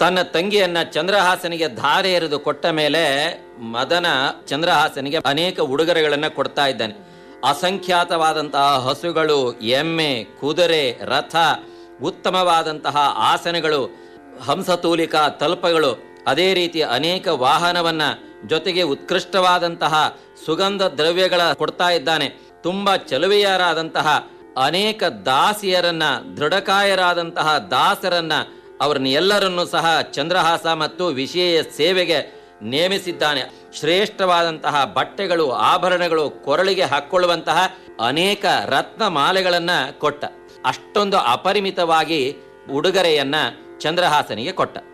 ತನ್ನ ತಂಗಿಯನ್ನ ಚಂದ್ರಹಾಸನಿಗೆ ಧಾರೆ ಎರೆದು ಕೊಟ್ಟ ಮೇಲೆ ಮದನ ಚಂದ್ರಹಾಸನಿಗೆ ಅನೇಕ ಉಡುಗೊರೆಗಳನ್ನ ಕೊಡ್ತಾ ಇದ್ದಾನೆ ಅಸಂಖ್ಯಾತವಾದಂತಹ ಹಸುಗಳು ಎಮ್ಮೆ ಕುದುರೆ ರಥ ಉತ್ತಮವಾದಂತಹ ಆಸನಗಳು ಹಂಸತೂಲಿಕ ತಲ್ಪಗಳು ಅದೇ ರೀತಿ ಅನೇಕ ವಾಹನವನ್ನ ಜೊತೆಗೆ ಉತ್ಕೃಷ್ಟವಾದಂತಹ ಸುಗಂಧ ದ್ರವ್ಯಗಳ ಕೊಡ್ತಾ ಇದ್ದಾನೆ ತುಂಬಾ ಚಲುವೆಯರಾದಂತಹ ಅನೇಕ ದಾಸಿಯರನ್ನ ದೃಢಕಾಯರಾದಂತಹ ದಾಸರನ್ನ ಅವರನ್ನ ಎಲ್ಲರನ್ನೂ ಸಹ ಚಂದ್ರಹಾಸ ಮತ್ತು ವಿಶೇಷ ಸೇವೆಗೆ ನೇಮಿಸಿದ್ದಾನೆ ಶ್ರೇಷ್ಠವಾದಂತಹ ಬಟ್ಟೆಗಳು ಆಭರಣಗಳು ಕೊರಳಿಗೆ ಹಾಕೊಳ್ಳುವಂತಹ ಅನೇಕ ರತ್ನ ಮಾಲೆಗಳನ್ನ ಕೊಟ್ಟ ಅಷ್ಟೊಂದು ಅಪರಿಮಿತವಾಗಿ ಉಡುಗೊರೆಯನ್ನ ಚಂದ್ರಹಾಸನಿಗೆ ಕೊಟ್ಟ